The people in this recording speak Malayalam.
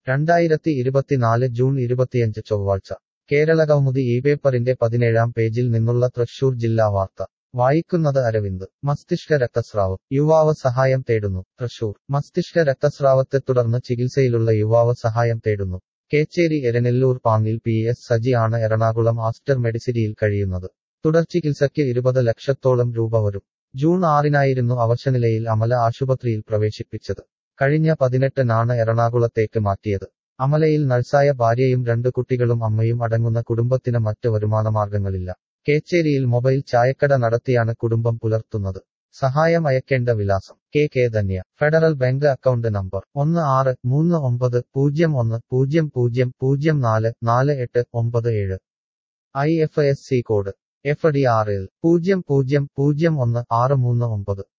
രണ്ടായിരത്തി ഇരുപത്തിനാല് ജൂൺ ഇരുപത്തിയഞ്ച് ചൊവ്വാഴ്ച കേരള കൗമുദി ഈ പേപ്പറിന്റെ പതിനേഴാം പേജിൽ നിന്നുള്ള തൃശൂർ ജില്ലാ വാർത്ത വായിക്കുന്നത് അരവിന്ദ് മസ്തിഷ്ക രക്തസ്രാവം യുവാവ് സഹായം തേടുന്നു തൃശൂർ മസ്തിഷ്ക രക്തസ്രാവത്തെ തുടർന്ന് ചികിത്സയിലുള്ള യുവാവ് സഹായം തേടുന്നു കേച്ചേരി എരനെല്ലൂർ പാങ്ങിൽ പി എസ് സജി ആണ് എറണാകുളം ആസ്റ്റർ മെഡിസിറ്റിയിൽ കഴിയുന്നത് തുടർ ചികിത്സയ്ക്ക് ഇരുപത് ലക്ഷത്തോളം രൂപ വരും ജൂൺ ആറിനായിരുന്നു അവശനിലയിൽ അമല ആശുപത്രിയിൽ പ്രവേശിപ്പിച്ചത് കഴിഞ്ഞ പതിനെട്ടിനാണ് എറണാകുളത്തേക്ക് മാറ്റിയത് അമലയിൽ നഴ്സായ ഭാര്യയും രണ്ട് കുട്ടികളും അമ്മയും അടങ്ങുന്ന കുടുംബത്തിന് മറ്റ് വരുമാനമാർഗങ്ങളില്ല കേച്ചേരിയിൽ മൊബൈൽ ചായക്കട നടത്തിയാണ് കുടുംബം പുലർത്തുന്നത് സഹായം അയക്കേണ്ട വിലാസം K K Dhanya Federal Bank account number ഒന്ന് ആറ് മൂന്ന് ഒമ്പത് പൂജ്യം ഒന്ന് പൂജ്യം പൂജ്യം പൂജ്യം നാല് നാല് എട്ട് ഒമ്പത് ഏഴ് I F S C code F D R L പൂജ്യം പൂജ്യം പൂജ്യം ഒന്ന് ആറ് മൂന്ന് ഒമ്പത്